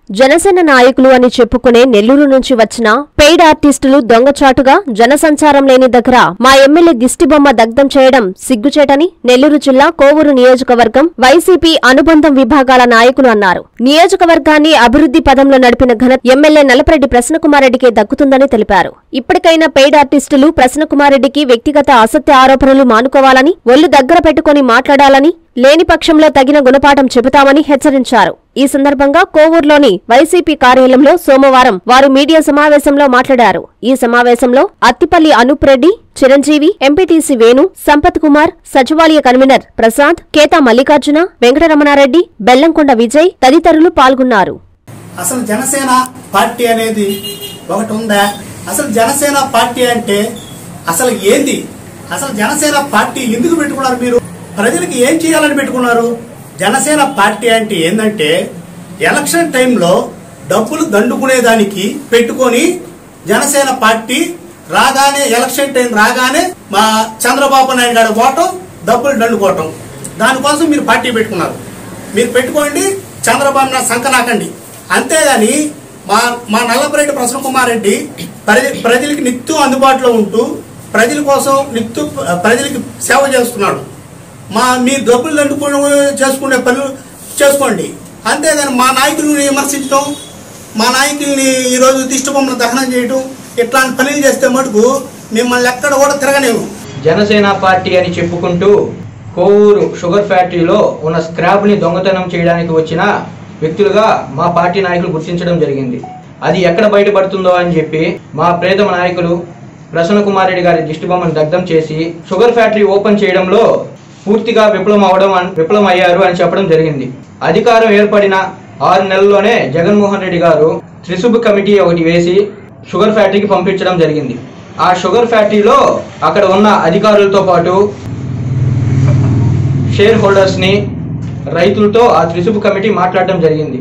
జనసేన నాయకులు అని చెప్పుకునే నెల్లూరు నుంచి వచ్చిన పెయిడ్ ఆర్టిస్టులు దొంగచాటుగా జనసంచారం లేని దగ్గర మా ఎమ్మెల్యే దిష్టిబొమ్మ దగ్ధం చేయడం సిగ్గుచేటని నెల్లూరు జిల్లా కోవూరు నియోజకవర్గం వైసీపీ అనుబంధం విభాగాల నాయకులు అన్నారు నియోజకవర్గాన్ని అభివృద్ధి పదంలో నడిపిన ఘనత ఎమ్మెల్యే నలపరెడ్డి ప్రసన్నకుమారెడ్డికే దక్కుతుందని తెలిపారు ఇప్పటికైనా పెయిడ్ ఆర్టిస్టులు ప్రసన్నకుమారెడ్డికి వ్యక్తిగత అసత్య ఆరోపణలు మానుకోవాలని ఒళ్లు దగ్గర పెట్టుకుని మాట్లాడాలని లేని పక్షంలో తగిన గుణపాఠం చెబుతామని హెచ్చరించారు ఈ సందర్భంగా కోవూరులోని వైసీపీ కార్యాలయంలో సోమవారం వారు మీడియా సమావేశంలో మాట్లాడారు ఈ సమావేశంలో అత్తిపల్లి అనూప్ రెడ్డి చిరంజీవి ఎంపీటీసీ వేణు సంపత్ కుమార్ సచివాలయ కన్వీనర్ ప్రసాద్ కేతా మల్లికార్జున వెంకటరమణారెడ్డి బెల్లంకొండ విజయ్ తదితరులు పాల్గొన్నారు అసలు జనసేన పార్టీ అనేది ఒకటి ఉందా అసలు జనసేన పార్టీ అంటే అసలు ఏంది అసలు జనసేన పార్టీ ఎందుకు పెట్టుకున్నారు మీరు ప్రజలకు ఏం చేయాలని పెట్టుకున్నారు జనసేన పార్టీ అంటే ఏంటంటే ఎలక్షన్ టైంలో డబ్బులు దండుకునేదానికి పెట్టుకొని జనసేన పార్టీ రాగానే ఎలక్షన్ టైం రాగానే మా చంద్రబాబు నాయుడు గారి ఓటం డబ్బులు దండుకోవటం దానికోసం మీరు పార్టీ పెట్టుకున్నారు మీరు పెట్టుకోండి చంద్రబాబు నాయుడు సంకనాకండి అంతేగాని మా మా నల్లపరెడ్డి ప్రసన్న కుమార్ రెడ్డి ప్రజ ప్రజలకి నిత్యం అందుబాటులో ఉంటూ ప్రజల కోసం నిత్యం ప్రజలకి సేవ చేస్తున్నాడు మా మీ డబ్బులు దండుకొని చేసుకునే పనులు చేసుకోండి అంతేగాని మా నాయకుల్ని విమర్శించడం మా నాయకుల్ని ఈరోజు దిష్టబొమ్మను దహనం చేయడం ఇట్లాంటి పనులు చేస్తే మటుకు మిమ్మల్ని ఎక్కడ కూడా తిరగలేము జనసేన పార్టీ అని చెప్పుకుంటూ కోవూరు షుగర్ ఫ్యాక్టరీలో ఉన్న స్క్రాప్ని దొంగతనం చేయడానికి వచ్చిన వ్యక్తులుగా మా పార్టీ నాయకులు గుర్తించడం జరిగింది అది ఎక్కడ బయటపడుతుందో అని చెప్పి మా ప్రేతమ నాయకులు ప్రసన్న కుమార్ రెడ్డి గారి దిష్టిబొమ్మను దగ్ధం చేసి షుగర్ ఫ్యాక్టరీ ఓపెన్ చేయడంలో పూర్తిగా విఫలం అవడం అన్- విఫలం అయ్యారు అని చెప్పడం జరిగింది అధికారం ఏర్పడిన ఆరు నెలల్లోనే జగన్మోహన్ రెడ్డి గారు త్రిశుభ కమిటీ ఒకటి వేసి షుగర్ ఫ్యాక్టరీకి పంపించడం జరిగింది ఆ షుగర్ ఫ్యాక్టరీలో అక్కడ ఉన్న అధికారులతో పాటు షేర్ హోల్డర్స్ని రైతులతో ఆ త్రిశుభ కమిటీ మాట్లాడడం జరిగింది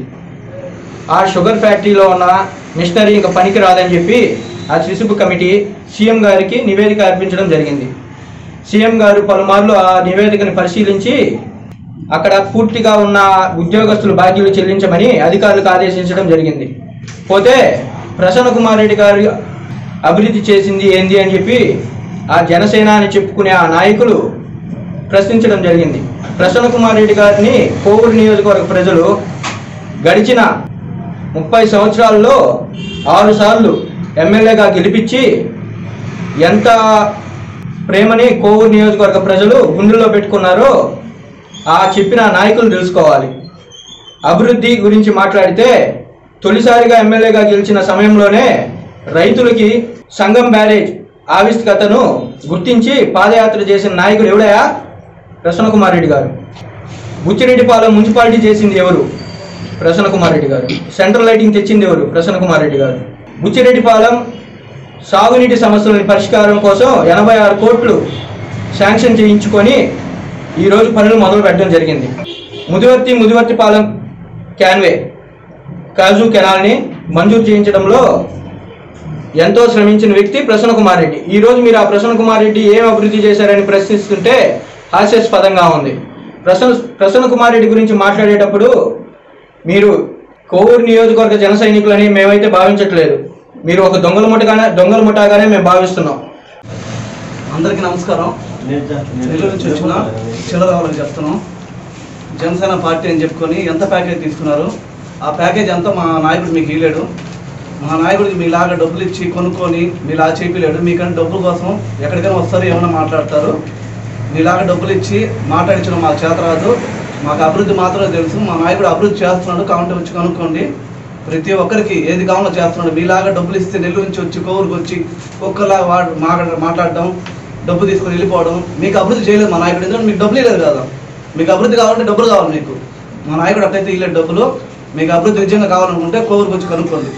ఆ షుగర్ ఫ్యాక్టరీలో ఉన్న మిషనరీ ఇంకా పనికి రాదని చెప్పి ఆ త్రిశుభ కమిటీ సీఎం గారికి నివేదిక అర్పించడం జరిగింది సీఎం గారు పలుమార్లు ఆ నివేదికను పరిశీలించి అక్కడ పూర్తిగా ఉన్న ఉద్యోగస్తులు బాకీలు చెల్లించమని అధికారులకు ఆదేశించడం జరిగింది పోతే ప్రసన్న కుమార్ రెడ్డి గారు అభివృద్ధి చేసింది ఏంది అని చెప్పి ఆ జనసేన అని చెప్పుకునే ఆ నాయకులు ప్రశ్నించడం జరిగింది ప్రసన్న కుమార్ రెడ్డి గారిని కోవూరు నియోజకవర్గ ప్రజలు గడిచిన ముప్పై సంవత్సరాల్లో ఆరు సార్లు ఎమ్మెల్యేగా గెలిపించి ఎంత ప్రేమని కోవూరు నియోజకవర్గ ప్రజలు గుండెల్లో పెట్టుకున్నారో ఆ చెప్పిన నాయకులు తెలుసుకోవాలి అభివృద్ధి గురించి మాట్లాడితే తొలిసారిగా ఎమ్మెల్యేగా గెలిచిన సమయంలోనే రైతులకి సంఘం బ్యారేజ్ ఆవిష్కతను గుర్తించి పాదయాత్ర చేసిన నాయకుడు ఎవడయా ప్రసన్న కుమార్ రెడ్డి గారు బుచ్చిరెడ్డిపాలెం మున్సిపాలిటీ చేసింది ఎవరు ప్రసన్న కుమార్ రెడ్డి గారు సెంట్రల్ లైటింగ్ తెచ్చింది ఎవరు ప్రసన్న కుమార్ రెడ్డి గారు బుచ్చిరెడ్డిపాలెం సాగునీటి సమస్యల పరిష్కారం కోసం ఎనభై ఆరు కోట్లు శాంక్షన్ చేయించుకొని ఈరోజు పనులు మొదలు పెట్టడం జరిగింది ముదివర్తి ముదివర్తిపాలెం క్యాన్వే కాజు కెనాల్ని మంజూరు చేయించడంలో ఎంతో శ్రమించిన వ్యక్తి ప్రసన్న కుమార్ రెడ్డి ఈ రోజు మీరు ఆ ప్రసన్న కుమార్ రెడ్డి ఏం అభివృద్ధి చేశారని ప్రశ్నిస్తుంటే హాస్యాస్పదంగా ఉంది ప్రసన్న ప్రసన్న కుమార్ రెడ్డి గురించి మాట్లాడేటప్పుడు మీరు కోవూరు నియోజకవర్గ జన సైనికులని మేమైతే భావించట్లేదు మీరు ఒక దొంగల ముఠగానే దొంగల ముఠాగానే మేము భావిస్తున్నాం అందరికీ నమస్కారం నెల్లూరు నుంచి వచ్చిన చిల్లర వాళ్ళని చెప్తున్నాం జనసేన పార్టీ అని చెప్పుకొని ఎంత ప్యాకేజ్ తీసుకున్నారు ఆ ప్యాకేజ్ అంతా మా నాయకుడు మీకు ఇవ్వలేడు మా నాయకుడికి మీలాగా డబ్బులు ఇచ్చి కొనుక్కొని మీలా చేపిలేడు మీకంటే డబ్బుల కోసం ఎక్కడికైనా వస్తారు ఏమైనా మాట్లాడతారు మీలాగా డబ్బులు ఇచ్చి మాట్లాడించడం మాకు చేత రాదు మాకు అభివృద్ధి మాత్రమే తెలుసు మా నాయకుడు అభివృద్ధి చేస్తున్నాడు కావాలంటే వచ్చి కనుక్కోండి ప్రతి ఒక్కరికి ఏది కావాలో చేస్తున్నాడు మీలాగా డబ్బులు ఇస్తే నెల్లూరు నుంచి వచ్చి కోవూరుకి వచ్చి ఒక్కలా వాడు మాట్లాడ మాట్లాడడం డబ్బు తీసుకొని వెళ్ళిపోవడం మీకు అభివృద్ధి చేయలేదు మా నాయకుడు ఎందుకంటే మీకు డబ్బులు ఇవ్వలేదు కదా మీకు అభివృద్ధి కావాలంటే డబ్బులు కావాలి మీకు మా నాయకుడు అట్లయితే ఇవ్వలేదు డబ్బులు మీకు అభివృద్ధి నిజంగా కావాలనుకుంటే కోవూరుకి వచ్చి కనుక్కోండి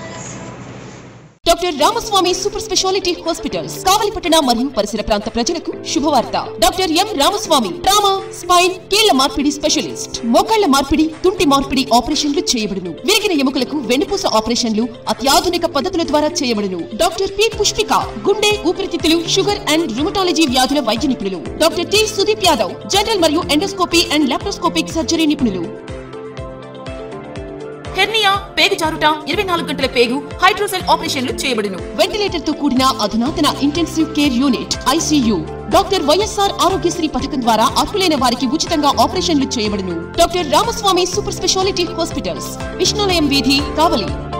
doctor Ramaswamy super speciality hospitals కావలిపట్టణ మరియు పరిసర ప్రాంత ప్రజలకు శుభవార్త doctor M Ramaswamy trauma spine కీళ్ల మార్పిడి స్పెషలిస్ట్ మోకాళ్ల మార్పిడి తుంటి మార్పిడి ఆపరేషన్లు చేయబడును విరిగిన ఎముకలకు వెన్నుపూస ఆపరేషన్లు అత్యాధునిక పద్ధతుల ద్వారా చేయబడును డాక్టర్ పి పుష్పిక గుండె ఊపిరితిత్తులు షుగర్ అండ్ రుమటాలజీ వ్యాధుల వైద్య నిపుణులు doctor T Sudeep Yadav general మరియు ఎండోస్కోపీ అండ్ లాప్రోస్కోపిక్ సర్జరీ నిపుణులు హెర్నియా పేగు జారుట ఇరవై నాలుగు గంటల పేగు హైడ్రోసెల్ ఆపరేషన్లు చేయబడును వెంటిలేటర్ తో కూడిన అధునాతన intensive care unit ICU doctor YSR Aarogyasri పథకం ద్వారా అర్హులైన వారికి ఉచితంగా ఆపరేషన్లు చేయబడును doctor Ramaswamy super speciality hospitals Vishnalayam వీధి కావలి